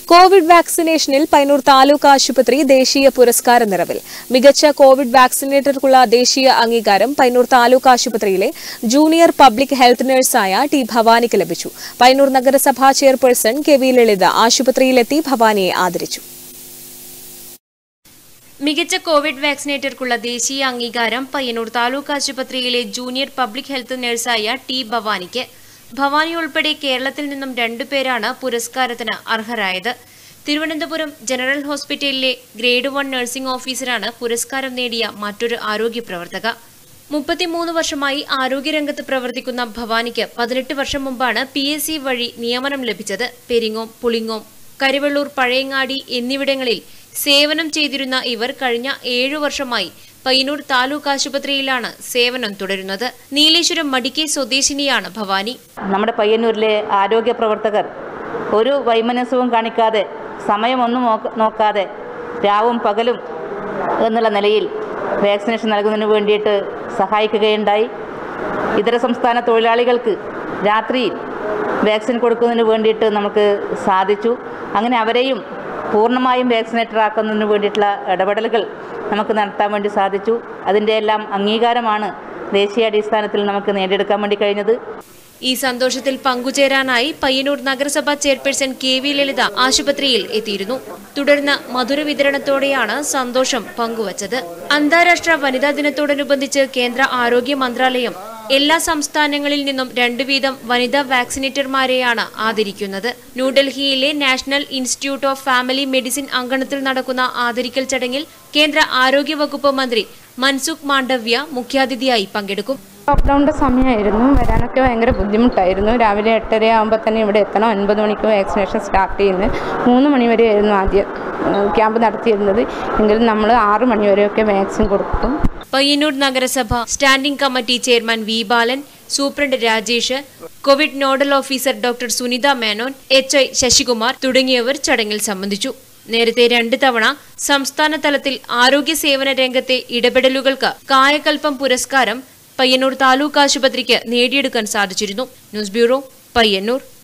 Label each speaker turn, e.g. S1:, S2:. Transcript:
S1: Covid വാക്സിനേഷനിൽ Painur taluk ആശുപത്രി ദേശീയ പുരസ്കാര നിറവിൽ മികച്ച കോവിഡ് വാക്സിനേറ്റർക്കുള്ള ദേശീയ അംഗീകാരം പൈനൂർ താലൂക്ക് ആശുപത്രിയിലെ ജൂനിയർ പബ്ലിക് ഹെൽത്ത് നഴ്സായ ടി ഭവാനിക്ക് ലഭിച്ചു പൈനൂർ നഗരസഭാ ചെയർപേഴ്സൺ കെ വി ലളിത ആശുപത്രിയിലെത്തി ഭവാനിയെ ആദരിച്ചു
S2: മികച്ച കോവിഡ് വാക്സിനേറ്റർക്കുള്ള ദേശീയ അംഗീകാരം പയ്യന്നൂർ താലൂക്ക് ആശുപത്രിയിലെ ജൂനിയർ പബ്ലിക് ഹെൽത്ത് നഴ്സായ ടി ഭവാനിക്ക് ഭവാനി ഉൾപ്പെടെ കേരളത്തിൽ നിന്നും രണ്ടുപേരാണ് പുരസ്കാരത്തിന് അർഹരായത് തിരുവനന്തപുരം ജനറൽ ഹോസ്പിറ്റലിലെ ഗ്രേഡ് വൺ നഴ്സിംഗ് ഓഫീസറാണ് പുരസ്കാരം നേടിയ മറ്റൊരു ആരോഗ്യ പ്രവർത്തക മുപ്പത്തിമൂന്ന് വർഷമായി ആരോഗ്യരംഗത്ത് പ്രവർത്തിക്കുന്ന ഭവാനിക്ക് പതിനെട്ട് വർഷം മുമ്പാണ് പി എസ് സി വഴി നിയമനം ലഭിച്ചത് പെരിങ്ങോം പുളിങ്ങോം കരിവള്ളൂർ പഴയങ്ങാടി എന്നിവിടങ്ങളിൽ സേവനം ചെയ്തിരുന്ന ഇവർ കഴിഞ്ഞ ഏഴു വർഷമായി പയ്യന്നൂർ താലൂക്ക് ആശുപത്രിയിലാണ് സേവനം തുടരുന്നത് നീലേശ്വരം മടിക്കെ സ്വദേശിനിയാണ് ഭവാനി
S3: നമ്മുടെ പയ്യന്നൂരിലെ ആരോഗ്യ പ്രവർത്തകർ ഒരു വൈമനസ്യവും കാണിക്കാതെ സമയമൊന്നും നോക്ക- നോക്കാതെ രാവും പകലും എന്നുള്ള നിലയിൽ വാക്സിനേഷൻ നൽകുന്നതിന് വേണ്ടിയിട്ട് സഹായിക്കുകയുണ്ടായി ഇതര സംസ്ഥാന തൊഴിലാളികൾക്ക് രാത്രിയിൽ വാക്സിൻ കൊടുക്കുന്നതിന് വേണ്ടിയിട്ട് നമുക്ക് സാധിച്ചു അങ്ങനെ അവരെയും പൂർണ്ണമായും വാക്സിനേറ്റർ ആക്കുന്നതിന് വേണ്ടിയിട്ടുള്ള ഇടപെടലുകൾ നമുക്ക് നടത്താൻ വേണ്ടി സാധിച്ചു അതിൻ്റെ എല്ലാം അംഗീകാരമാണ് ദേശീയാടിസ്ഥാനത്തിൽ നമുക്ക് നേടിയെടുക്കാൻ വേണ്ടി കഴിഞ്ഞത്
S2: ഈ സന്തോഷത്തിൽ പങ്കുചേരാനായി പയ്യന്നൂർ നഗരസഭാ ചെയർപേഴ്സൺ കെ വി ലളിത ആശുപത്രിയിൽ എത്തിയിരുന്നു തുടർന്ന് മധുര വിതരണത്തോടെയാണ് സന്തോഷം പങ്കുവച്ചത് അന്താരാഷ്ട്ര വനിതാ ദിനത്തോടനുബന്ധിച്ച് കേന്ദ്ര ആരോഗ്യ മന്ത്രാലയം എല്ലാ സംസ്ഥാനങ്ങളിൽ നിന്നും രണ്ടു വീതം വനിതാ വാക്സിനേറ്റർമാരെയാണ് ആദരിക്കുന്നത് ന്യൂഡൽഹിയിലെ national institute of family medicine അങ്കണത്തിൽ നടക്കുന്ന ആദരിക്കൽ ചടങ്ങിൽ കേന്ദ്ര ആരോഗ്യ വകുപ്പ് മന്ത്രി മൻസുഖ് മാണ്ഡവ്യ മുഖ്യാതിഥിയായി പങ്കെടുക്കും
S4: ലോക്ക്ഡൗണിൻ്റെ സമയമായിരുന്നു വരാനൊക്കെ ഭയങ്കര ബുദ്ധിമുട്ടായിരുന്നു രാവിലെ എട്ടര ആകുമ്പോൾ തന്നെ ഇവിടെ എത്തണം ഒൻപത് മണിക്ക് വാക്സിനേഷൻ സ്റ്റാർട്ട് ചെയ്യുന്നത് മൂന്ന് മണി വരെയായിരുന്നു ആദ്യം ക്യാമ്പ് നടത്തിയിരുന്നത് എങ്കിലും നമ്മൾ ആറ് മണി വരെയൊക്കെ വാക്സിൻ കൊടുക്കും
S2: പയ്യന്നൂർ നഗരസഭ standing committee chairman V Balan superintendent Rajesh covid nodal officer doctor Sunitha Menon H I Sasikumar തുടങ്ങിയവർ ചടങ്ങിൽ സംബന്ധിച്ചു നേരത്തെ രണ്ട് തവണ സംസ്ഥാന തലത്തിൽ ആരോഗ്യ സേവന രംഗത്തെ ഇടപെടലുകൾക്ക് കായകൽപ്പം പുരസ്കാരം പയ്യന്നൂർ താലൂക്ക് ആശുപത്രിക്ക് നേടിയെടുക്കാൻ സാധിച്ചിരുന്നു ന്യൂസ് ബ്യൂറോ പയ്യന്നൂർ